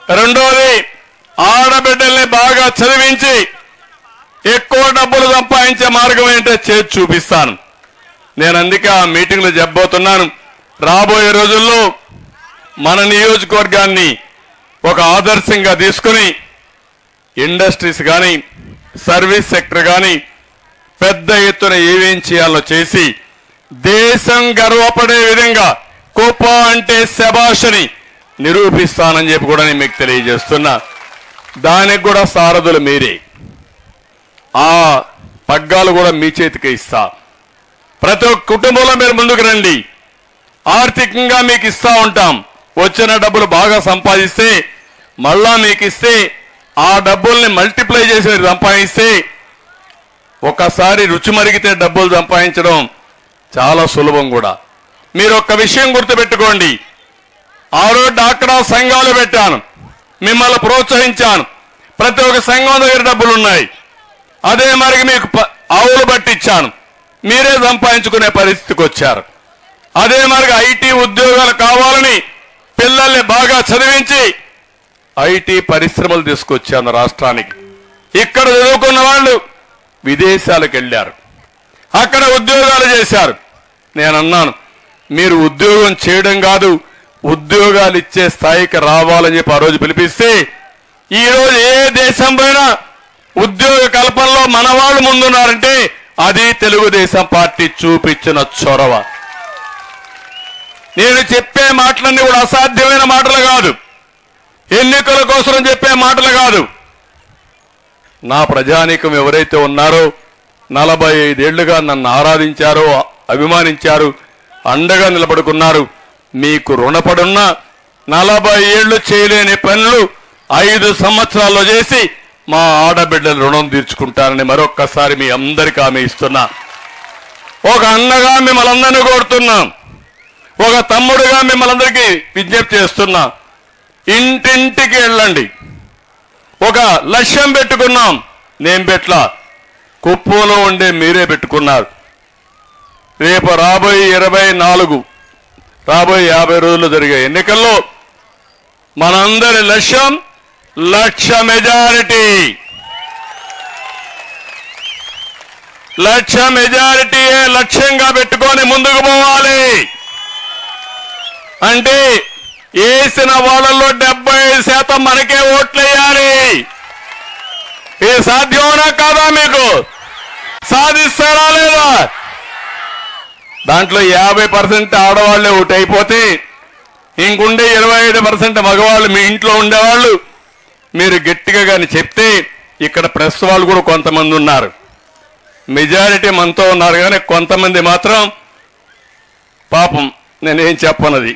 రెండోది ఆడబిడ్డల్ని బాగా చదివించి ఎక్కువ డబ్బులు సంపాదించే మార్గం ఏంటో చేసి చూపిస్తాను నేను అందుకే ఆ మీటింగ్లో చెప్పబోతున్నాను రాబోయే రోజుల్లో మన నియోజకవర్గాన్ని ఒక ఆదర్శంగా తీసుకుని ఇండస్ట్రీస్ కానీ సర్వీస్ సెక్టర్ కానీ పెద్ద ఎత్తున ఏమేం చేయాలో చేసి దేశం గర్వపడే విధంగా కుప్ప అంటే శబాషని నిరూపిస్తానని చెప్పి కూడా నేను మీకు తెలియజేస్తున్నా దానికి కూడా సారథులు మీరే ఆ పగ్గాలు కూడా మీ చేతికి ఇస్తా ప్రతి ఒక్క కుటుంబంలో మీరు ముందుకు రండి ఆర్థికంగా మీకు ఇస్తా ఉంటాం వచ్చిన డబ్బులు బాగా సంపాదిస్తే మళ్ళా మీకు ఇస్తే ఆ డబ్బుల్ని మల్టిప్లై చేసి మీరు సంపాదిస్తే ఒకసారి రుచి మరిగితే డబ్బులు సంపాదించడం చాలా సులభం కూడా మీరు ఒక్క విషయం గుర్తుపెట్టుకోండి ఆ రోజు డాక్రా సంఘాలు పెట్టాను మిమ్మల్ని ప్రోత్సహించాను ప్రతి ఒక్క సంఘం దగ్గర డబ్బులు ఉన్నాయి అదే మరి మీకు ప- ఆవులు పట్టించాను మీరే సంపాదించుకునే పరిస్థితికి వచ్చారు అదే మరి ఐటీ ఉద్యోగాలు కావాలని పిల్లల్ని బాగా చదివించి ఐటీ పరిశ్రమలు తీసుకొచ్చాను రాష్ట్రానికి ఇక్కడ చదువుకున్న వాళ్ళు విదేశాలకు వెళ్ళారు అక్కడ ఉద్యోగాలు చేశారు నేను అన్నాను మీరు ఉద్యోగం చేయడం కాదు ఉద్యోగాలు ఇచ్చే స్థాయికి రావాలని చెప్పి ఆ రోజు పిలిపిస్తే ఈ రోజు ఏ దేశం పోయినా ఉద్యోగ కల్పనలో మన వాళ్ళు ముందున్నారంటే అది తెలుగుదేశం పార్టీ చూపించిన చొరవ నేను చెప్పే మాటలన్నీ కూడా అసాధ్యమైన మాటలు కాదు ఎన్నికల కోసం చెప్పే మాటలు కాదు నా ప్రజానీకం ఎవరైతే ఉన్నారో నలభై ఐదేళ్లుగా నన్ను ఆరాధించారో అభిమానించారు అండగా నిలబడుకున్నారు మీకు రుణపడున్న నలభై ఏళ్లు చేయలేని పనులు ఐదు సంవత్సరాల్లో చేసి మా ఆడబిడ్డల రుణం తీర్చుకుంటానని మరొక్కసారి మీ అందరికీ ఆమె ఇస్తున్నా ఒక అన్నగా మిమ్మల్ని అందరినీ కోరుతున్నాం ఒక తమ్ముడుగా మిమ్మల్ని అందరికీ విజ్ఞప్తి చేస్తున్నా ఇంటింటికి వెళ్ళండి ఒక లక్ష్యం పెట్టుకున్నాం నేను పెట్ల కుప్పంలో ఉండే మీరే పెట్టుకున్నారు రేపు రాబోయే ఇరవై నాలుగు రాబోయే యాభై రోజుల్లో జరిగే ఎన్నికల్లో మనందరి లక్ష్యం లక్ష మెజారిటీ లక్ష మెజారిటీయే లక్ష్యంగా పెట్టుకొని ముందుకు పోవాలి అంటే వేసిన వాళ్ళల్లో డెబ్బై ఐదు శాతం మనకే ఓట్లేయాలి ఇది సాధ్యమనా కాదా మీకు సాధిస్తారా లేదా దాంట్లో యాభై పర్సెంట్ ఆడవాళ్లే ఒకటి అయిపోతే ఇంకుండే ఇరవై ఐదు పర్సెంట్ మగవాళ్ళు మీ ఇంట్లో ఉండేవాళ్ళు మీరు గట్టిగా కానీ చెప్తే ఇక్కడ ప్రెస్ వాళ్ళు కూడా కొంతమంది ఉన్నారు మెజారిటీ మనతో ఉన్నారు కానీ కొంతమంది మాత్రం పాపం నేనేం చెప్పనది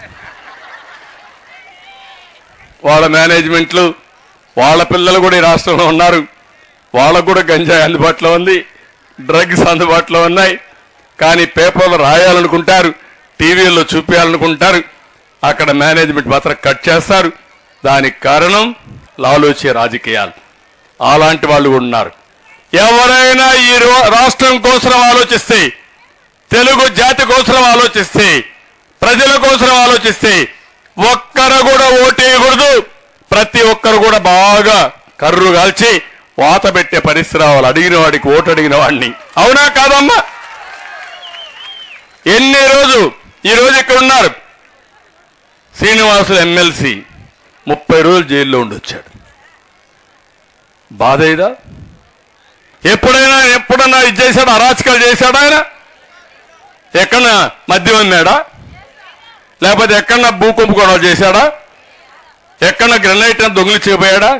వాళ్ళ మేనేజ్మెంట్లు వాళ్ళ పిల్లలు కూడా ఈ రాష్ట్రంలో ఉన్నారు వాళ్ళకు కూడా గంజాయి అందుబాటులో ఉంది డ్రగ్స్ అందుబాటులో ఉన్నాయి కానీ పేపర్లో రాయాలనుకుంటారు టీవీల్లో చూపించాలనుకుంటారు అక్కడ మేనేజ్మెంట్ మాత్రం కట్ చేస్తారు దానికి కారణం లాలోచే రాజకీయాలు అలాంటి వాళ్ళు కూడా ఉన్నారు ఎవరైనా ఈ రో- రాష్ట్రం కోసం ఆలోచిస్తే తెలుగు జాతి కోసం ఆలోచిస్తే ప్రజల కోసం ఆలోచిస్తే ఒక్కరు కూడా ఓటేయకూడదు ప్రతి ఒక్కరు కూడా బాగా కర్రు కాల్చి వాత పెట్టే పరిస్థితి రావాలి అడిగిన వాడికి ఓటు అడిగిన వాడిని అవునా కాదమ్మా ఎన్ని రోజు ఈ రోజు ఇక్కడ ఉన్నారు శ్రీనివాసులు ఎమ్మెల్సీ ముప్పై రోజులు జైల్లో ఉండొచ్చాడు బాధ ఇదా ఎప్పుడైనా ఎప్పుడన్నా ఇది చేశాడు అరాచకాలు చేశాడా ఆయన ఎక్కడన్నా మద్యం అమ్మాడా లేకపోతే ఎక్కడన్నా భూ కుంభకోణాలు చేశాడా ఎక్కడన్నా గ్రెనైట్ దొంగిలించిపోయాడా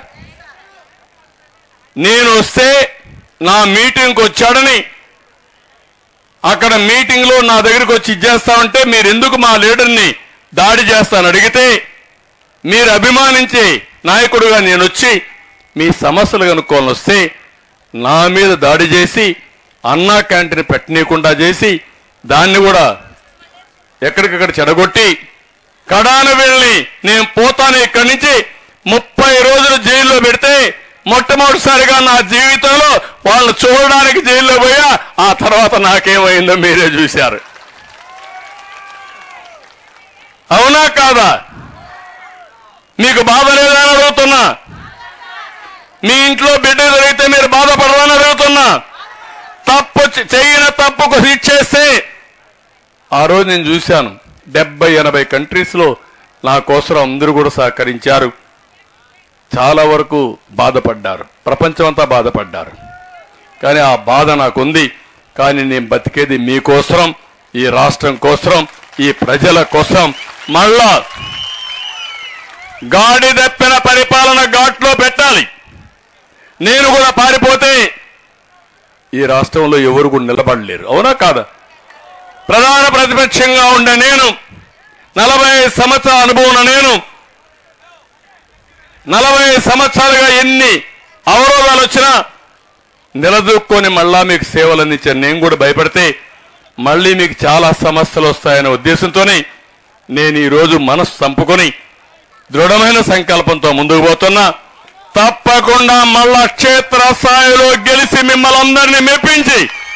నేను వస్తే నా మీటింగ్కి వచ్చాడని అక్కడ మీటింగ్ లో నా దగ్గరికి వచ్చి ఇచ్చేస్తామంటే మీరు ఎందుకు మా లీడర్ని దాడి చేస్తాను అడిగితే మీరు అభిమానించే నాయకుడుగా నేను వచ్చి మీ సమస్యలు కనుక్కోవాలని వస్తే నా మీద దాడి చేసి అన్నా క్యాంటీన్ పెట్టనీయకుండా చేసి దాన్ని కూడా ఎక్కడికక్కడ చెడగొట్టి కడాన వెళ్ళి నేను పోతాను ఇక్కడి నుంచి ముప్పై రోజులు జైల్లో పెడితే మొట్టమొదటిసారిగా నా జీవితంలో వాళ్ళు చూడడానికి జైల్లో పోయా ఆ తర్వాత నాకేమైందో మీరే చూశారు అవునా కాదా మీకు బాధ లేదా మీ ఇంట్లో బిడ్డ జరిగితే మీరు బాధపడరని అడుగుతున్నా తప్పు చే- చేయని తప్పుకు శిక్షేస్తే ఆ రోజు నేను చూశాను డెబ్బై ఎనభై కంట్రీస్ లో నా కోసం అందరూ కూడా సహకరించారు చాలా వరకు బాధపడ్డారు ప్రపంచమంతా బాధపడ్డారు కానీ ఆ బాధ నాకుంది కానీ నేను బతికేది మీకోసం ఈ రాష్ట్రం కోసం ఈ ప్రజల కోసం మళ్ళా గాడి దప్పిన పరిపాలన ఘాట్లో పెట్టాలి నేను కూడా పారిపోతే ఈ రాష్ట్రంలో ఎవరు కూడా నిలబడలేరు అవునా కాదా ప్రధాన ప్రతిపక్షంగా ఉండే నేను నలభై సంవత్సరాల అనుభవం ఉన్న నేను నలభై సంవత్సరాలుగా ఎన్ని అవరోధాలు వచ్చినా నిలదొక్కొని మళ్ళా మీకు సేవలు అందించాను నేను కూడా భయపడితే మళ్ళీ మీకు చాలా సమస్యలు వస్తాయనే ఉద్దేశంతోనే నేను ఈరోజు మనసు చంపుకొని దృఢమైన సంకల్పంతో ముందుకు పోతున్నా తప్పకుండా మళ్ళా క్షేత్ర స్థాయిలో గెలిచి మిమ్మల్ని అందరినీ మెప్పించి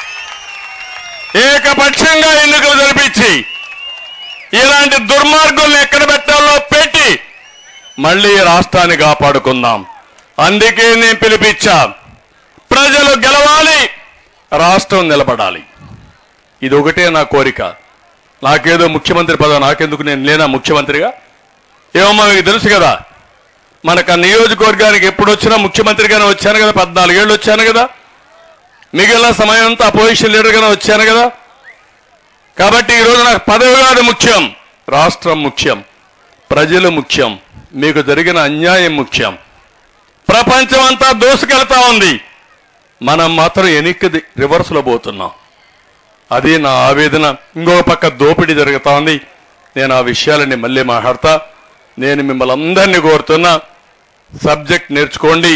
ఏకపక్షంగా ఎన్నికలు జరిపించి ఇలాంటి దుర్మార్గుల్ని ఎక్కడ పెట్టాలో పెట్టి మళ్ళీ ఈ రాష్ట్రాన్ని కాపాడుకుందాం అందుకే నేను పిలిపించా ప్రజలు గెలవాలి రాష్ట్రం నిలబడాలి ఇది ఒకటే నా కోరిక నాకేదో ముఖ్యమంత్రి పదవి నాకెందుకు నేను లేనా ముఖ్యమంత్రిగా ఏమమ్మా మీకు తెలుసు కదా మనకు ఆ నియోజకవర్గానికి ఎప్పుడు వచ్చినా ముఖ్యమంత్రిగానే వచ్చాను కదా పద్నాలుగేళ్ళు వచ్చాను కదా మిగిలిన సమయం అంతా అపోజిషన్ లీడర్గానే వచ్చాను కదా కాబట్టి ఈరోజు నాకు పదవి కాదు ముఖ్యం రాష్ట్రం ముఖ్యం ప్రజలు ముఖ్యం మీకు జరిగిన అన్యాయం ముఖ్యం ప్రపంచం అంతా దూసుకెళ్తా ఉంది మనం మాత్రం వెనక్కి రివర్స్లో పోతున్నాం అది నా ఆవేదన ఇంకో పక్క దోపిడీ జరుగుతా ఉంది నేను ఆ విషయాలని మళ్ళీ మాట్లాడతా నేను మిమ్మల్ని అందరినీ కోరుతున్నా సబ్జెక్ట్ నేర్చుకోండి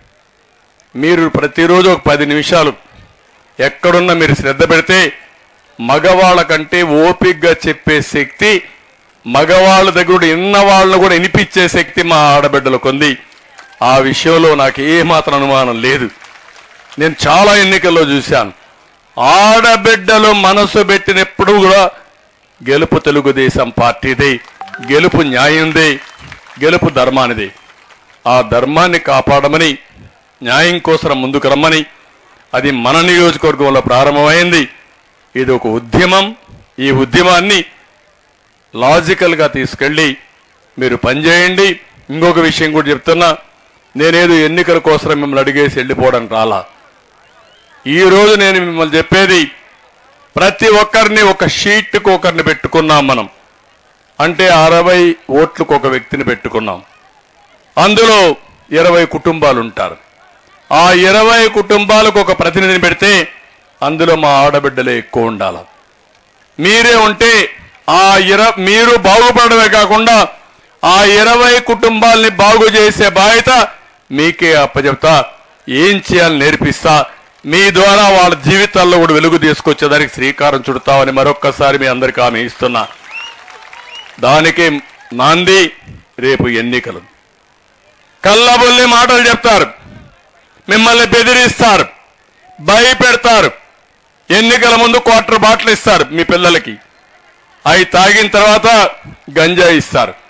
మీరు ప్రతిరోజు ఒక పది నిమిషాలు ఎక్కడున్నా మీరు శ్రద్ధ పెడితే మగవాళ్ళ కంటే ఓపిగ్గా చెప్పే శక్తి మగవాళ్ళ దగ్గర కూడా ఇన్న వాళ్ళను కూడా వినిపించే శక్తి మా ఆడబిడ్డలకు ఉంది ఆ విషయంలో నాకు ఏమాత్రం అనుమానం లేదు నేను చాలా ఎన్నికల్లో చూశాను ఆడబిడ్డలు మనసు పెట్టినప్పుడు కూడా గెలుపు తెలుగుదేశం పార్టీదే గెలుపు న్యాయందే గెలుపు ధర్మానిదే ఆ ధర్మాన్ని కాపాడమని న్యాయం కోసం ముందుకు రమ్మని అది మన నియోజకవర్గంలో ప్రారంభమైంది ఇది ఒక ఉద్యమం ఈ ఉద్యమాన్ని లాజికల్గా తీసుకెళ్ళి మీరు పనిచేయండి ఇంకొక విషయం కూడా చెప్తున్నా నేనేదో ఎన్నికల కోసం మిమ్మల్ని అడిగేసి వెళ్ళిపోవడానికి రాలా ఈ రోజు నేను మిమ్మల్ని చెప్పేది ప్రతి ఒక్కరిని ఒక షీట్కు ఒకరిని పెట్టుకున్నాం మనం అంటే అరవై ఓట్లకు ఒక వ్యక్తిని పెట్టుకున్నాం అందులో ఇరవై కుటుంబాలు ఉంటారు ఆ ఇరవై కుటుంబాలకు ఒక ప్రతినిధిని పెడితే అందులో మా ఆడబిడ్డలే ఎక్కువ ఉండాలి మీరే ఉంటే ఆ ఇర మీరు బాగుపడమే కాకుండా ఆ ఇరవై కుటుంబాల్ని బాగు చేసే బాధ్యత మీకే అప్పచెప్తా ఏం చేయాలని నేర్పిస్తా మీ ద్వారా వాళ్ళ జీవితాల్లో కూడా వెలుగు తీసుకొచ్చేదానికి శ్రీకారం చుడతామని మరొక్కసారి మీ అందరికీ హామీ ఇస్తున్నా దానికి నాంది రేపు ఎన్నికలు కళ్ళబొల్లి మాటలు చెప్తారు మిమ్మల్ని బెదిరిస్తారు భయపెడతారు ఎన్నికల ముందు క్వార్టర్ బాటిల్ ఇస్తారు మీ పిల్లలకి అవి తాగిన తర్వాత గంజా ఇస్తారు